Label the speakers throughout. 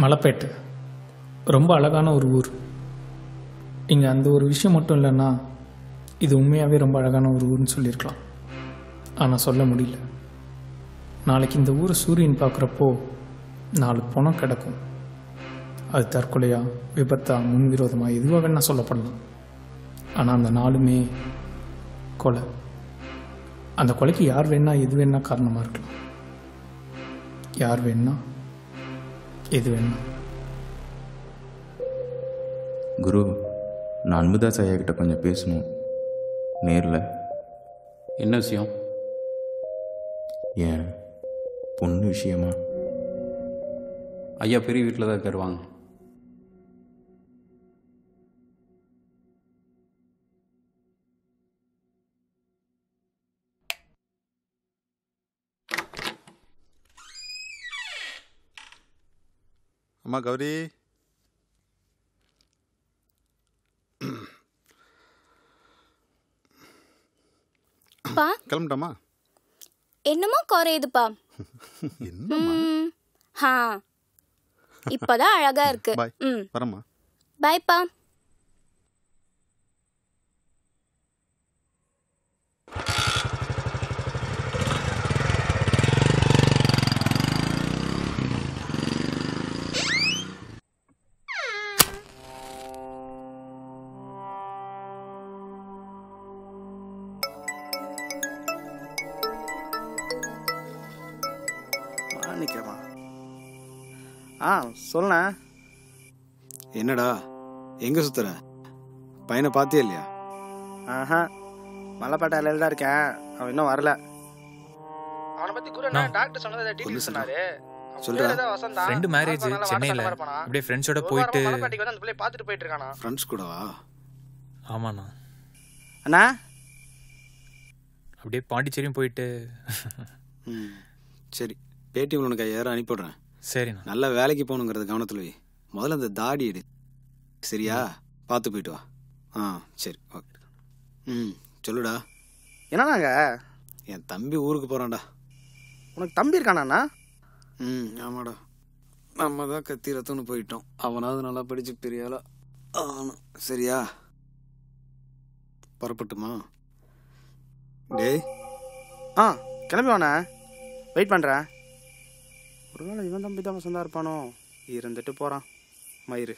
Speaker 1: மலைப்பேட்டு ரொம்ப அழகான ஒரு ஊர் இங்கே அந்த ஒரு விஷயம் மட்டும் இல்லைன்னா இது உண்மையாகவே ரொம்ப அழகான ஒரு ஊர்னு சொல்லியிருக்கலாம் ஆனால் சொல்ல முடியல நாளைக்கு இந்த ஊரை சூரியன் பார்க்குறப்போ நாலு பணம் கிடக்கும் அது தற்கொலையா விபத்தா முன்விரோதமா எதுவாக வேணா சொல்லப்படலாம் ஆனால் அந்த நாளுமே கொலை அந்த கொலைக்கு யார் வேணா எது வேணா காரணமாக இருக்கலாம் யார் வேணா எது வேணா
Speaker 2: குரு நான் அன்புதாஸ் ஐயா கிட்ட கொஞ்சம் பேசணும் நேரில்
Speaker 3: என்ன விஷயம்
Speaker 2: ஏன் பொண்ணு விஷயமா
Speaker 3: ஐயா பெரிய வீட்டில் தான் இருக்காரு வாங்க
Speaker 4: அம்மா கௌரி
Speaker 5: பா
Speaker 4: கிளம்பிட்டோமா
Speaker 5: என்னமோ குறையுதுப்பா
Speaker 4: என்னம்மா
Speaker 5: ம், ஹா இப்பதான் அழகா இருக்கு
Speaker 4: பாய்
Speaker 5: ம்
Speaker 4: வரம்மா
Speaker 5: பாய்ப்பா
Speaker 6: மாணிக்கமா ஆ சொல்லுண்ணா
Speaker 7: என்னடா எங்க சுத்துற பையனை பார்த்தே இல்லையா
Speaker 6: ஆஹா மலைப்பாட்டாலையில் தான் இருக்கேன் அவன் இன்னும் வரல அவனை பத்தி குரு என்ன டாக்டர் சொன்னதை
Speaker 7: சொல்லு,
Speaker 6: டீட்டெயில்
Speaker 7: சொல்லு.
Speaker 6: சொன்னாரு
Speaker 7: சொல்றா.
Speaker 8: ஃப்ரெண்டு மேரேஜ் சென்னையில் அப்படியே ஃப்ரெண்ட்ஸோட போயிட்டு
Speaker 6: மலைப்பாட்டிக்கு வந்து அந்த பிள்ளை பார்த்துட்டு போயிட்டு இருக்கானா
Speaker 7: ஃப்ரெண்ட்ஸ் கூடவா
Speaker 8: ஆமாண்ணா
Speaker 6: அண்ணா
Speaker 8: அப்படியே பாண்டிச்சேரியும் போயிட்டு
Speaker 7: ம் சரி பேடிஎம் உனக்கு ஐயாயிரம் அனுப்பிவிடுறேன்
Speaker 8: சரிண்ணா
Speaker 7: நல்ல வேலைக்கு போகணுங்கிறது கவனத்தில் வை முதல்ல அந்த தாடி எடு சரியா பார்த்து போயிட்டு வா ஆ சரி ஓகே ம் சொல்லுடா
Speaker 6: என்னண்ணாங்க
Speaker 7: என் தம்பி ஊருக்கு போகிறான்டா
Speaker 6: உனக்கு தம்பி இருக்கானாண்ணா
Speaker 7: ம் ஆமாடா நம்ம தான் கத்தி ரத்தம்னு போயிட்டோம் அவனாவது நல்லா படிச்சு பெரிய ஆளா ஆகணும் சரியா புறப்பட்டுமா டேய்
Speaker 6: ஆ கிளம்பி வாண்ணா வெயிட் பண்ணுறேன் ஒருவேளை இவன் தம்பி தான் வசந்தா இருப்பானோ இருந்துட்டு போகிறான் மயிறு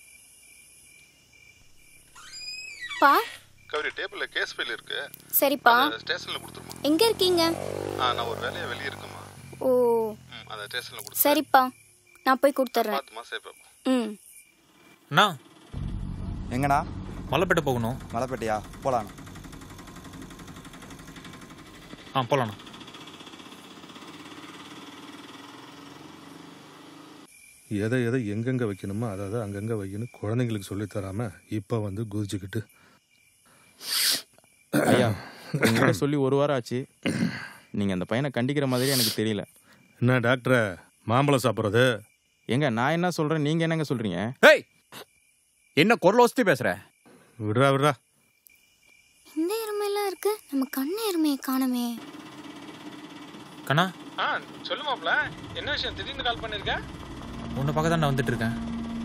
Speaker 5: பா
Speaker 4: கௌரி டேபிளில் கேஸ் ஃபைல் இருக்கு
Speaker 5: சரிப்பா
Speaker 4: ஸ்டேஷனில் கொடுத்துருமா
Speaker 5: எங்க இருக்கீங்க
Speaker 4: ஆ நான் ஒரு வேலையை வெளியே இருக்குமா
Speaker 5: ஓ
Speaker 4: ம் அதை ஸ்டேஷனில் கொடுத்து
Speaker 5: சரிப்பா நான் போய் கொடுத்துட்றேன்
Speaker 4: பார்த்துமா சேஃபாக
Speaker 5: ம்
Speaker 8: அண்ணா
Speaker 9: எங்கண்ணா
Speaker 8: மலைப்பேட்டை போகணும்
Speaker 9: மலைப்பேட்டையா போலாம்
Speaker 8: ஆ போகலாண்ணா
Speaker 10: எதை எதை எங்கெங்கே வைக்கணுமோ அதை அதை அங்கங்கே வைக்கணும் குழந்தைங்களுக்கு சொல்லித் தராம இப்போ வந்து குதிச்சுக்கிட்டு
Speaker 2: ஐயா உங்ககிட்ட சொல்லி ஒரு வாரம் ஆச்சு நீங்கள் அந்த பையனை கண்டிக்கிற மாதிரி எனக்கு தெரியல
Speaker 10: என்ன டாக்டரை மாம்பழம் சாப்பிட்றது
Speaker 2: ஏங்க நான் என்ன சொல்கிறேன் நீங்கள் என்னங்க சொல்கிறீங்க
Speaker 3: ஏய் என்ன குரல் வசதி பேசுற
Speaker 10: விடுறா விடுறா
Speaker 5: இந்த எருமையெல்லாம் இருக்கு நம்ம கண்ணு எருமையை காணுமே
Speaker 8: கண்ணா
Speaker 1: ஆ சொல்லுமாப்ல என்ன விஷயம் திடீர்னு கால் பண்ணிருக்க
Speaker 8: உன்னை பார்க்க தான் நான் வந்துட்டு இருக்கேன்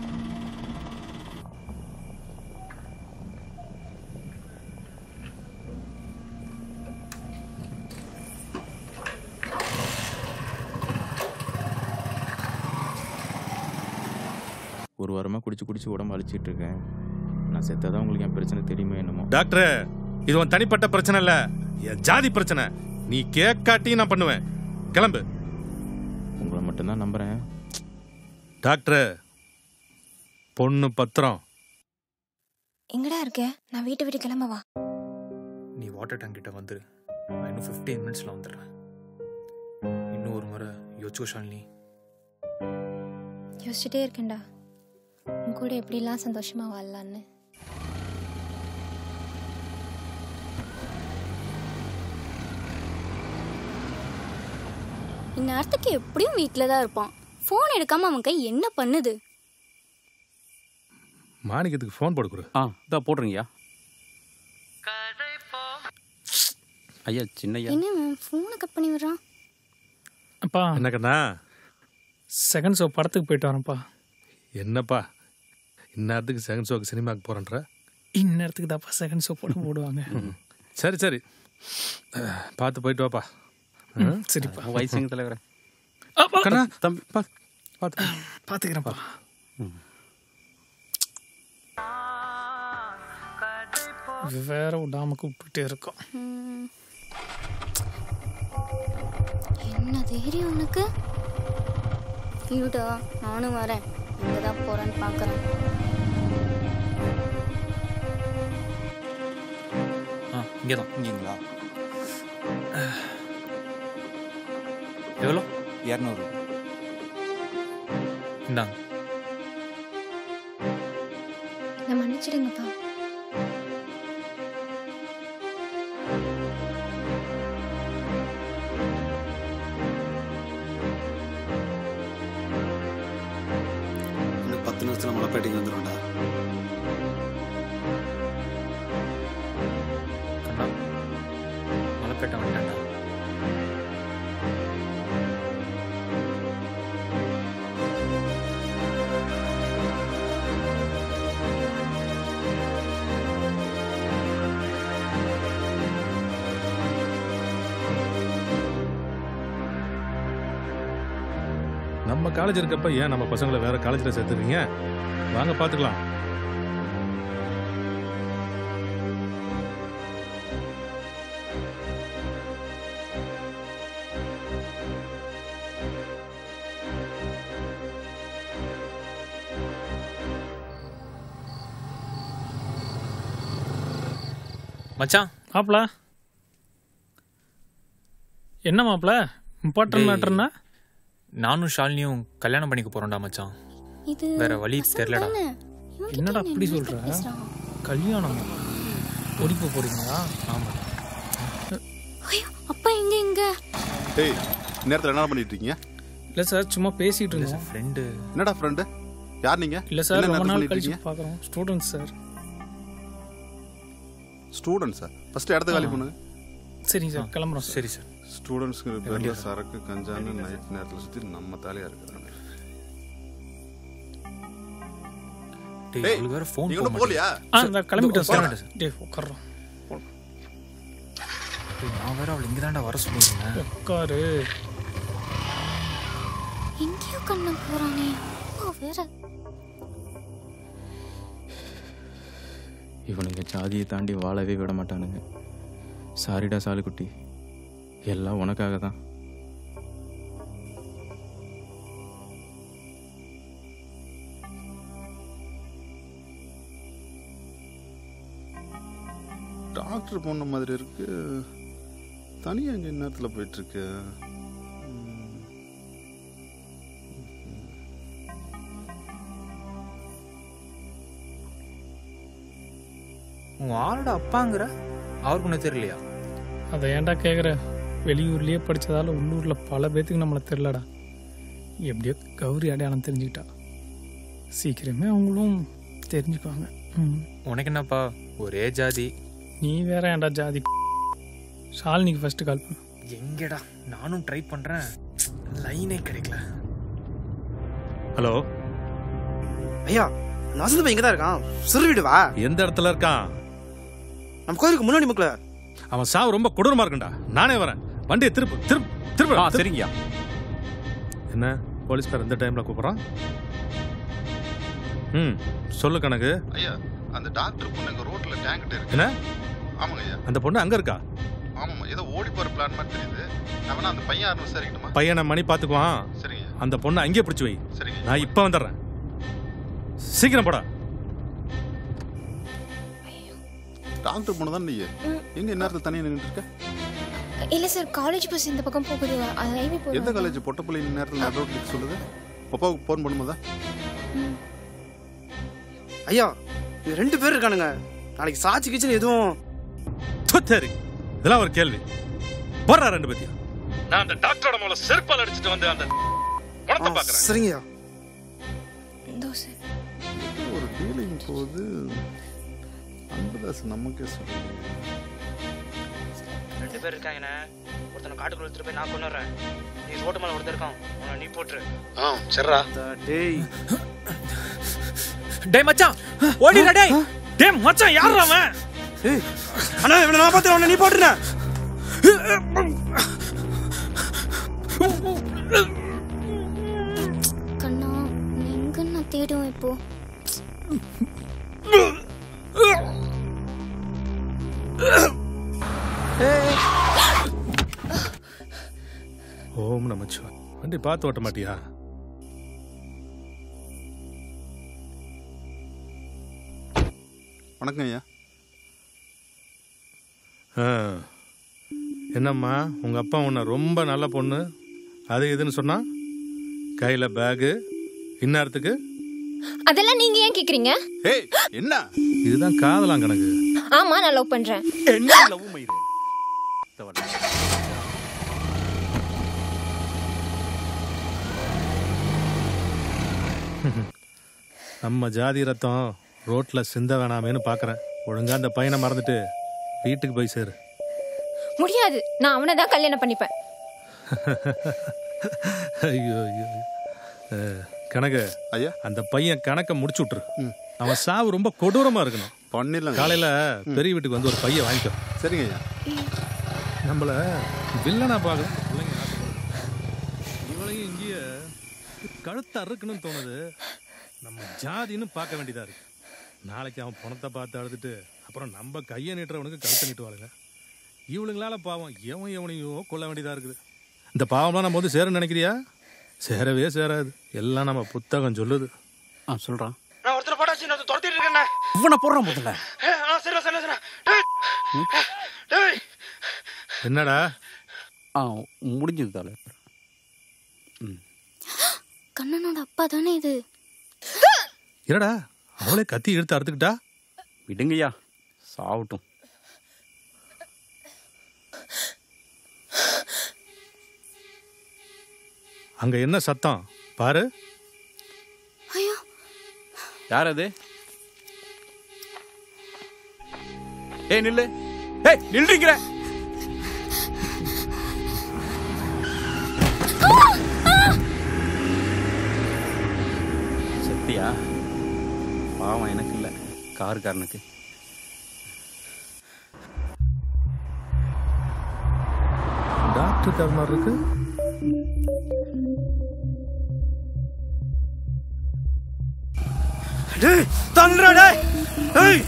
Speaker 2: ஒரு வாரமாக குடிச்சு குடிச்சு உடம்பு அழிச்சிட்டு இருக்கேன் நான் செத்தாதான் உங்களுக்கு என் பிரச்சனை தெரியுமே என்னமோ
Speaker 10: டாக்டரே இது உன் தனிப்பட்ட பிரச்சனை இல்ல என் ஜாதி பிரச்சனை நீ கேட்காட்டி நான் பண்ணுவேன் கிளம்பு
Speaker 2: உங்களை மட்டும்தான் நம்புகிறேன்
Speaker 10: டாக்டரே பொண்ணு பத்திரம்
Speaker 11: எங்கடா இருக்க நான் வீட்டை விட்டு கிளம்பவா
Speaker 8: நீ வாட்டர் டேங்க் கிட்ட வந்துரு நான் இன்னும் ஃபிஃப்டீன் மினிட்ஸில் வந்துடுறேன் இன்னும் ஒரு முறை யோசிச்சோ ஷாலினி
Speaker 11: யோசிச்சுட்டே இருக்கேன்டா உன் கூட எப்படிலாம் சந்தோஷமா வாழலான்னு
Speaker 5: இந்நேரத்துக்கு எப்படியும் வீட்டில் தான் இருப்பான் ஃபோன் எடுக்காம அவன் கை என்ன பண்ணுது
Speaker 10: மாணிக்கத்துக்கு ஃபோன் போடு கொடு
Speaker 3: ஆ இதா போடுறீங்கய்யா ஐயா சின்னையா
Speaker 5: என்ன ஃபோனை கட் பண்ணி விடுறான்
Speaker 1: அப்பா
Speaker 10: என்ன கண்ணா
Speaker 1: செகண்ட் ஷோ படத்துக்கு போயிட்டு வரேன்ப்பா
Speaker 10: என்னப்பா இந்நேரத்துக்கு செகண்ட் ஷோக்கு சினிமாக்கு போகிறேன்ற
Speaker 1: இந்நேரத்துக்கு தாப்பா செகண்ட் ஷோ போட போடுவாங்க
Speaker 10: சரி சரி அஹ், பார்த்து போயிட்டு வாப்பா
Speaker 1: ம், சரிப்பா
Speaker 3: வயசுங்க தலைவரே
Speaker 10: கண்ணா
Speaker 3: தம்பி பா பார்த்து
Speaker 1: பார்த்துக்கிறேன்ப்பா வேற விடாம கூப்பிட்டுட்டே இருக்கோம்
Speaker 5: ம். என்ன தைரியம் உனக்கு இருடா நானும் வரேன் எங்கே தான் போகிறேன்னு பார்க்குறேன்
Speaker 8: ஆ இங்கே தான்
Speaker 9: இங்கீங்களா
Speaker 8: எவ்வளோ
Speaker 9: இரநூறு
Speaker 8: இந்தாங்க
Speaker 11: என்னை மன்னிச்சிடுங்கப்பா
Speaker 7: இன்னும் பத்து நிமிஷத்தில் மலைப்பேட்டைக்கு வந்துடும்டா
Speaker 8: கண்ணா மலைப்பேட்டை வந்துட்டேன்டா
Speaker 10: நம்ம காலேஜ் இருக்கப்ப ஏன் நம்ம பசங்களை வேற காலேஜில் சேர்த்துறீங்க வாங்க பார்த்துக்கலாம்
Speaker 8: மச்சான்
Speaker 1: மாப்பிள என்ன மாப்பிள இம்பார்ட்டன்ட்
Speaker 8: டேய்.
Speaker 1: மேட்டர்னா
Speaker 8: நானும் ஷாலினியும் கல்யாணம் பண்ணிக்க போறோம்டா மச்சான்
Speaker 5: இது
Speaker 8: வேற வழி தெரியலடா
Speaker 5: தானே இவன்கிட்ட
Speaker 1: என்னடா
Speaker 5: என்ன
Speaker 1: அப்படி
Speaker 5: என்னத்த
Speaker 1: சொல்ற
Speaker 5: பேசுறான்?
Speaker 1: கல்யாணம் ஓடிப்போ போறீங்களா
Speaker 8: ஆமா
Speaker 5: ஐயோ அப்பா எங்க எங்க
Speaker 4: டேய் நேரத்தில் என்ன பண்ணிட்டு இருக்கீங்க
Speaker 1: இல்லை சார் சும்மா பேசிட்டு இருந்தோம்
Speaker 8: ஃப்ரெண்டு
Speaker 4: என்னடா ஃப்ரெண்டு யார் நீங்க
Speaker 1: இல்லை சார்
Speaker 4: என்ன
Speaker 1: ரொம்ப
Speaker 4: நேரத்துல
Speaker 1: நாள்
Speaker 4: பண்ணிட்டு
Speaker 1: கழிச்சு
Speaker 4: இருக்கீங்க
Speaker 1: பார்க்குறோம் ஸ்டூடெண்ட்ஸ் சார்
Speaker 4: ஸ்டூடெண்ட்ஸா ஃபர்ஸ்ட் இடத்த காலி பண்ணுங்க
Speaker 1: சரிங்க சார் கிளம்புறோம் சார்
Speaker 8: சரி சார்
Speaker 4: ஸ்டூடெண்ட்ஸ்க்கு பேர்ல சரக்கு கஞ்சான்னு நைட் நேரத்தில் சுற்றி நம்ம தாலியா இருக்கிறாங்க
Speaker 8: டேய்
Speaker 4: டேய்,
Speaker 8: அவளுக்கு வேற ஃபோன்
Speaker 4: நீங்க
Speaker 8: போக
Speaker 4: ஒன்றும் போலியா
Speaker 1: ஆ இந்த கிளம்பிட்டோம் சார்
Speaker 8: கிளம்பிட்டேன் சார்.
Speaker 1: டே உட்காரோம்
Speaker 8: டேய், நான் வேற அவளை இங்கே தான்டா வர சொல்லியிருந்தேன்
Speaker 1: உட்காரு
Speaker 5: எங்கேயோ கண்ணு போறானே அப்பா வேற
Speaker 2: இவனுங்க ஜாதியை தாண்டி வாழவே விட மாட்டானுங்க சாரிடா சாலுக்குட்டி எல்லாம் உனக்காக தான்
Speaker 4: டாக்டர் பொண்ணு மாதிரி இருக்கு தனியாக எங்க நேரத்தில் போயிட்டு இருக்கு
Speaker 8: உன் ஆளோட அப்பாங்கிற அவருக்கு ஒன்றும் தெரியலையா
Speaker 1: அதை ஏன்டா கேட்குற வெளியூர்லேயே படித்ததால உள்ளூரில் பல பேத்துக்கு நம்மளை தெரிலடா எப்படியோ கௌரி அடையாளம் தெரிஞ்சுக்கிட்டா சீக்கிரமே அவங்களும் தெரிஞ்சுக்குவாங்க ம்
Speaker 8: உனக்கு என்னப்பா ஒரே ஜாதி
Speaker 1: நீ வேற ஏன்டா ஜாதி ஷாலினிக்கு ஃபர்ஸ்ட் கால் பண்ணு
Speaker 8: எங்கடா நானும் ட்ரை பண்றேன் லைனே கிடைக்கல
Speaker 10: ஹலோ
Speaker 6: ஐயா அந்த வசந்த பையன் இங்கே தான் இருக்கான் சிறுவிடு வா
Speaker 10: எந்த இடத்துல இருக்கான்
Speaker 6: நம்ம கோயிலுக்கு முன்னாடி முக்கல
Speaker 10: அவன் சாவு ரொம்ப கொடூரமா இருக்குண்டா நானே வரேன் வண்டியை திருப்பு திருப்பு திருப்பு
Speaker 3: ஆ
Speaker 10: திருப்பு.
Speaker 3: சரிங்கய்யா
Speaker 10: என்ன போலீஸ்கார் இந்த டைம்ல கூப்பிடுறான் ம் சொல்லு கணக்கு
Speaker 4: ஐயா அந்த டாக்டர் பொண்ணு எங்க ரோட்ல டேங்கிட்ட இருக்கு
Speaker 10: என்ன
Speaker 4: ஆமாங்க ஐயா
Speaker 10: அந்த பொண்ணு அங்க இருக்கா
Speaker 4: ஆமாம்மா ஏதோ ஓடி போற பிளான் மாதிரி தெரியுது நான் வேணா அந்த பையன் யாருன்னு விசாரிக்கணுமா
Speaker 10: பையனை மணி பாத்துக்குவான்
Speaker 4: சரிங்க ஐயா
Speaker 10: அந்த பொண்ணை அங்கேயே பிடிச்சி வை
Speaker 4: சரிங்க
Speaker 10: நான் இப்ப வந்துடுறேன் சீக்கிரம் போடா
Speaker 4: டாக்டர் பொண்ணு தான் நீ எங்க நேரத்தில் தனியாக நின்றுட்டு இருக்க
Speaker 11: இல்லை சார் காலேஜ் பஸ் இந்த பக்கம் போகுது அது ஹைவே
Speaker 4: எந்த
Speaker 11: போகுது
Speaker 4: காலேஜ் பொட்டப்பள்ளி நேரத்தில் நடு ரோட்ல சொல்லுது பப்பாவுக்கு ஃபோன் பண்ணும்போதா
Speaker 6: ஐயா இது ரெண்டு பேர் இருக்கானுங்க நாளைக்கு சாட்சி கிச்சன் எதுவும்
Speaker 10: சரி இதெல்லாம் ஒரு கேள்வி போடுறா ரெண்டு பத்தியும் நான் அந்த டாக்டரோட மேல செருப்பால் அடிச்சுட்டு வந்து அந்த பணத்தை
Speaker 6: ஆ,
Speaker 10: பாக்குறேன்
Speaker 6: சரிங்கய்யா
Speaker 11: தோசை
Speaker 4: ஒரு டீலிங் போகுது அன்பதாஸ் நமக்கே சொல்லுங்க
Speaker 6: ரெண்டு பேர் இருக்காங்கண்ணே ஒருத்தனை காட்டுக்குள்ள எடுத்துட்டு போய் நான் கொண்டுறேன் நீ ரோட்டு மேல ஒருத்தர் இருக்கான் உன்னை நீ போட்டுரு
Speaker 4: ஆ சரிடா
Speaker 6: டேய்
Speaker 8: டேய் மச்சான் ஓடிடா டேய் டேய் மச்சான் யார் அவன்
Speaker 6: ஏய் அண்ணா இவனை நான் பார்த்து அவனை நீ போட்டுன
Speaker 5: கண்ணா நீ எங்க நான் தேடுவேன் இப்போ
Speaker 10: ஓம் நமச்சிவாய் வண்டி பார்த்து ஓட்ட மாட்டியா
Speaker 4: வணக்கம் ஐயா
Speaker 10: ஆ. என்னம்மா உங்க அப்பா உன்னை ரொம்ப நல்ல பொண்ணு அது இதுன்னு சொன்னா கையில பேகு இந்நேரத்துக்கு
Speaker 11: அதெல்லாம் நீங்க ஏன் கேக்குறீங்க
Speaker 4: ஏய் என்ன
Speaker 10: இதுதான் காதலாம் கணக்கு
Speaker 11: ஆமா நான் லவ் பண்றேன்
Speaker 3: என்ன லவ் மயிறு
Speaker 10: நம்ம ஜாதி ரத்தம் ரோட்ல சிந்த வேணாமேன்னு பாக்குறேன் ஒழுங்கா அந்த பையனை மறந்துட்டு வீட்டுக்கு போய் சேரு
Speaker 11: முடியாது நான் அவனை தான் கல்யாணம் பண்ணிப்பேன்
Speaker 10: ஐயோ ஐயோ அ, கணக்கு
Speaker 4: ஐயா
Speaker 10: அந்த பையன் கணக்கை முடிச்சு விட்டுரு அவன் சாவு ரொம்ப கொடூரமா இருக்கணும்
Speaker 4: பண்ணிடலாம்
Speaker 10: காலையில பெரிய வீட்டுக்கு வந்து ஒரு பையன் வாங்கிக்கோ
Speaker 4: சரிங்க ஐயா
Speaker 10: நம்மள வில்லனா பார்க்கணும் பிள்ளைங்க ஆசைப்படுது. இவளையும் இங்கேயே கழுத்தை அறுக்கணும்னு தோணுது நம்ம ஜாதின்னு பார்க்க வேண்டியதா இருக்கு நாளைக்கு அவன் பணத்தை பார்த்து அழுதுட்டு அப்புறம் நம்ம கையை நீட்டுறவனுக்கு கழுத்தை நீட்டுவாளுங்க இவளுங்களால பாவம் எவன் எவனையோ கொல்ல வேண்டியதா இருக்குது இந்த பாவம்லாம் நம்ம வந்து சேரன்னு நினைக்கிறியா சேரவே சேராது எல்லாம் நம்ம புத்தகம் சொல்லுது
Speaker 3: ஆ சொல்றான்
Speaker 6: நான் ஒருத்தர் போட்டாச்சு நான் துரத்திட்டு இருக்கேன்
Speaker 3: இவனை போடுறான் முதல்ல
Speaker 6: ஆ சரி சரி சரி டேய் டேய்
Speaker 10: என்னடா
Speaker 3: ஆ முடிஞ்சது தாலே
Speaker 5: கண்ணனோட அப்பா தானே இது
Speaker 10: என்னடா அவளே கத்தி எடுத்து அறுத்துக்கிட்டா
Speaker 3: விடுங்கய்யா சாவட்டும்
Speaker 10: அங்க என்ன சத்தம் பாரு
Speaker 5: ஐயோ
Speaker 3: யார் அது ஏய் நில்லு ஏய் நில்றீங்கிற சத்தியா பாவம் எனக்கு இல்லை காருக்காரனுக்கு
Speaker 10: டாக்டர் கார் மாதிரி இருக்கு
Speaker 6: டேய் தள்ளுடா டேய் டேய்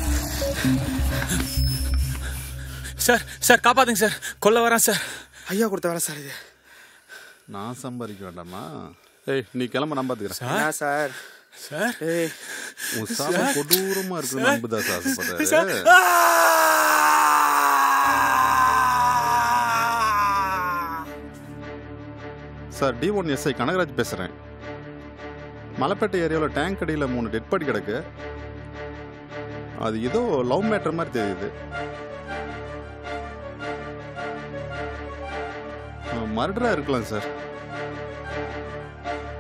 Speaker 8: சார் சார் காப்பாத்துங்க சார் கொல்ல வரான் சார்
Speaker 6: ஐயா கொடுத்த வேலை சார் இது
Speaker 4: நான் சம்பாதிக்க வேண்டாமா ஏய் நீ கிளம்ப நான் பார்த்துக்கிறேன்
Speaker 6: என்ன சார்
Speaker 8: சார்
Speaker 6: ஏய்
Speaker 4: உன் சாபம் கொடூரமா இருக்கு நம்புதா சார்
Speaker 8: சார்
Speaker 4: ஆசைப்படுறாரு sir T one SI Kanagaraj பேசுகிறேன் மலைப்பேட்டை ஏரியாவில் டேங்க் அடியில் மூணு டெட் பாடி கிடக்கு அது ஏதோ லவ் மேட்டர் மாதிரி தெரியுது மர்டராக இருக்கலாம் சார்